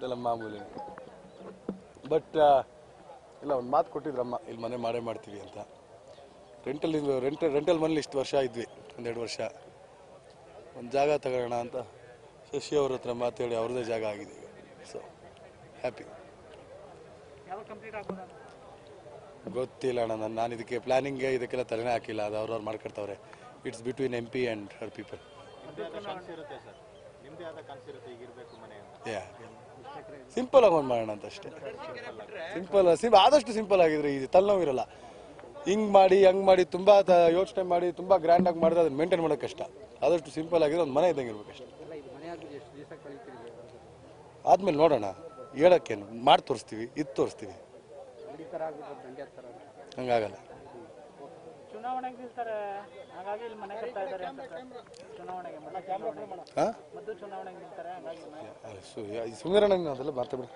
ಇದೆಲ್ಲ ಮಾಮೂಲಿ ಬಟ್ ಇಲ್ಲ ಒಂದು ಮಾತು ಕೊಟ್ಟಿದ್ರಮ್ಮ ಇಲ್ಲಿ ಮನೆ ಮಾಡೇ ಮಾಡ್ತೀವಿ ಅಂತ ರೆಂಟಲ್ ರೆಂಟ್ ರೆಂಟಲ್ ಮನೇಲಿ ಇಷ್ಟು ವರ್ಷ ಇದ್ವಿ ಒಂದೆರಡು ವರ್ಷ ಒಂದು ಜಾಗ ತಗೋಣ ಅಂತ ಶಶಿ ಅವ್ರ ಹತ್ರ ಮಾತಾಡಿ ಅವ್ರದ್ದೇ ಜಾಗ ಆಗಿದೆ ಈಗ ಸೊ ಹ್ಯಾಪಿ ಯಾವಾಗ ಕಂಪ್ಲೀಟ್ ಆಗ್ಬೋದು ಗೊತ್ತಿಲ್ಲ ಅಣ್ಣ ನಾನು ನಾನು ಇದಕ್ಕೆ ಪ್ಲಾನಿಂಗ್ಗೆ ಇದಕ್ಕೆಲ್ಲ ತಲೆನೇ ಹಾಕಿಲ್ಲ ಅದು ಅವ್ರವ್ರು ಮಾಡ್ಕೊಡ್ತಾವ್ರೆ it's between M P and her people simple ಆಗಿ ಒಂದು ಮಾಡೋಣ ಅಂತ ಅಷ್ಟೇ ಸಿಂಪಲ್ ಸಿಂಪ್ ಆದಷ್ಟು ಸಿಂಪಲ್ ಆಗಿದ್ರೆ ಇದು ತಲೆನೋವು ಇರಲ್ಲ ಹಿಂಗ್ ಮಾಡಿ ಹಂಗ್ ಮಾಡಿ ತುಂಬಾ ಯೋಚನೆ ಮಾಡಿ ತುಂಬಾ ಗ್ರ್ಯಾಂಡ್ ಆಗಿ ಮಾಡಿದ್ರೆ ಅದನ್ನ ಮೇಂಟೈನ್ ಮಾಡೋಕೆ ಕಷ್ಟ ಆದಷ್ಟು ಸಿಂಪಲ್ ಆಗಿದ್ರೆ ಒಂದು ಮನೆ ಇದ್ದಂಗೆ ಇರ್ಬೇಕು ಅಷ್ಟೇ ಆದ್ಮೇಲೆ ನೋಡೋಣ ಹೇಳಕ್ಕೇನು ಮಾಡಿ ತೋರಿಸ್ತೀವಿ ಇದು ತೋರಿಸ್ತೀವಿ ಹಂಗಾಗಲ್ಲ ಚುನಾವಣೆಗೆ ನಿಲ್ತಾರೆ ಹಾಗಾಗಿ ಇಲ್ಲಿ ಮನೆ ಕಟ್ತಾ ಇದ್ದಾರೆ ಅಂತ ಸರ್. ಚುನಾವಣೆಗೆ ಮದ್ದು ಚುನಾವಣೆಗೆ. ಹಾಂ ಮದ್ದು ಚುನಾವಣೆಗೆ ನಿಲ್ತಾರೆ ಹಾಗಾಗಿ ಮನೆ- ಸುಮ್ಮನೆ ಅದೆಲ್ಲ ಮಾತಾಡ್ಬಿಡಿ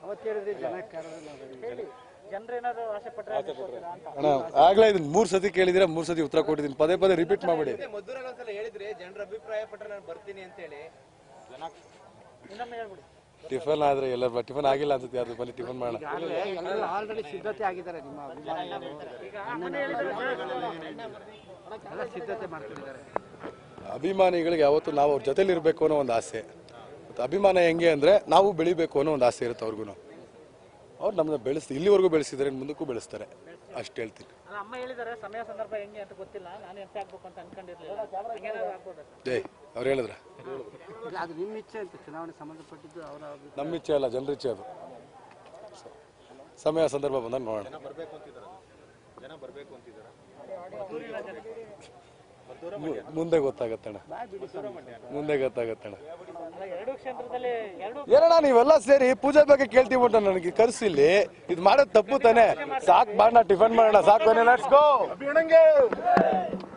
ಜನರೇನಾದ್ರು ಆಸೆ ಪಟ್ರೆ ಅದಕ್ಕೆ ಕೊಡ್ತೀರಾ ಅಂತ ಅಣ್ಣ ಆಗ್ಲೇ ಇದನ್ನ ಮೂರ್ ಸತಿ ಕೇಳಿದಿರ ಮೂರ್ ಸತಿ ಉತ್ತರ ಕೊಟ್ಟಿದ್ದೀನಿ ಪದೇ ಪದೇ ರಿಪೀಟ್ ಮಾಡಬೇಡಿ ಮದ್ದೂರಲ್ಲಿ ಒಂದ್ಸಲ ಹೇಳಿದ್ರಿ ಜನರ ಅಭಿಪ್ರಾಯ ಪಟ್ರೆ ನಾನು ಬರ್ತೀನಿ ಅಂತ ಹೇಳಿ ಇನ್ನೊಮ್ಮೆ ಹೇಳ್ಬಿಡಿ ಟಿಫನ್ ಆದ್ರೆ ಎಲ್ಲರೂ ಟಿಫನ್ ಆಗಿಲ್ಲ ಅನ್ಸುತ್ತೆ ಯಾರ್ದು ಬನ್ನಿ ಟಿಫನ್ ಮಾಡೋಣ ಆಲ್ರೆಡಿ ಸಿದ್ಧತೆ ಆಗಿದ್ದಾರೆ ನಿಮ್ಮ ಅಭಿಮಾನಿಗಳು ಈಗ ಮನೆ ಹೇಳಿದ್ರೆ ಎಲ್ಲ ಸಿದ್ಧತೆ ಮಾಡ್ಕೊಂಡಿದ್ದಾರೆ ಅಭಿಮಾನಿಗಳಿಗೆ ಯಾವತ್ತು ನಾವು ಅವ್ರ ಜೊತೆಲಿ ಇರಬೇಕು ಅನ್ನೋ ಒಂದು ಆಸೆ ಮತ್ತು ಅಭಿಮಾನ ಹೆಂಗೆ ಅಂದರೆ ನಾವು ಬೆಳಿಬೇಕು ಅನ್ನೋ ಒಂದು ಆಸೆ ಇರುತ್ತೆ ಅವ್ರಿಗೂ ಅವ್ರು ನಮ್ಮನ್ನ ಬೆಳೆಸ್ ಇಲ್ಲಿವರೆಗೂ ಬೆಳೆಸಿದ್ದಾರೆ ಇನ್ನು ಮುಂದಕ್ಕೂ ಬೆಳೆಸ್ತಾರೆ ಅಷ್ಟು ಹೇಳ್ತೀನಿ ಅಲ್ಲ, ಅಮ್ಮ ಹೇಳಿದ್ದಾರೆ ಸಮಯ ಸಂದರ್ಭ ಹೆಂಗೆ ಅಂತ ಗೊತ್ತಿಲ್ಲ ನಾನು ಎಂತ ಆಗ್ಬೇಕು ಅಂತ ಅನ್ಕೊಂಡಿರ್ಲಿಲ್ಲ ಹಂಗೇನಾದ್ರು ಆಗ್ಬೋದಾ ಸರ್? ಏಯ್ ಅವ್ರು ಹೇಳಿದ್ರ ಇಲ್ಲ ಅದು ನಿಮ್ಮ ಇಚ್ಛೆ ಅಂತ ಚುನಾವಣೆ ಸಂಬಂಧಪಟ್ಟಿದ್ದು ಅವರ ಅಭಿಪ್ರಾಯ. ನಮ್ಮ ಇಚ್ಛೆ ಅಲ್ಲ ಜನರ ಇಚ್ಛೆ ಅದು ಸಮಯ ಸಂದರ್ಭ ಬಂದಾಗ ನೋಡೋಣ ಮು- ಮುಂದೆ ಗೊತ್ತಾಗತ್ತಣ್ಣ ಮುಂದೆ ಗೊತ್ತಾಗತ್ತಣ್ಣ ಅಲ್ಲ, ಎರಡು ಕ್ಷೇತ್ರದಲ್ಲಿ ಎರಡು ಏನಣ್ಣ ನೀವೆಲ್ಲ ಸೇರಿ ಪೂಜೆ ಬಗ್ಗೆ ಕೇಳ್ತೀವಿ ಅಂತ ನನಗೆ ಕರ್ಸಿಲ್ಲಿ ಇದು ಮಾಡೋದು ತಪ್ಪು ತಾನೆ ಸಾಕ್ ಬಾಣ ಟಿಫನ್ ಮಾಡೋಣ ಸಾಕು ಲೆಟ್ಸ್ ಗೋ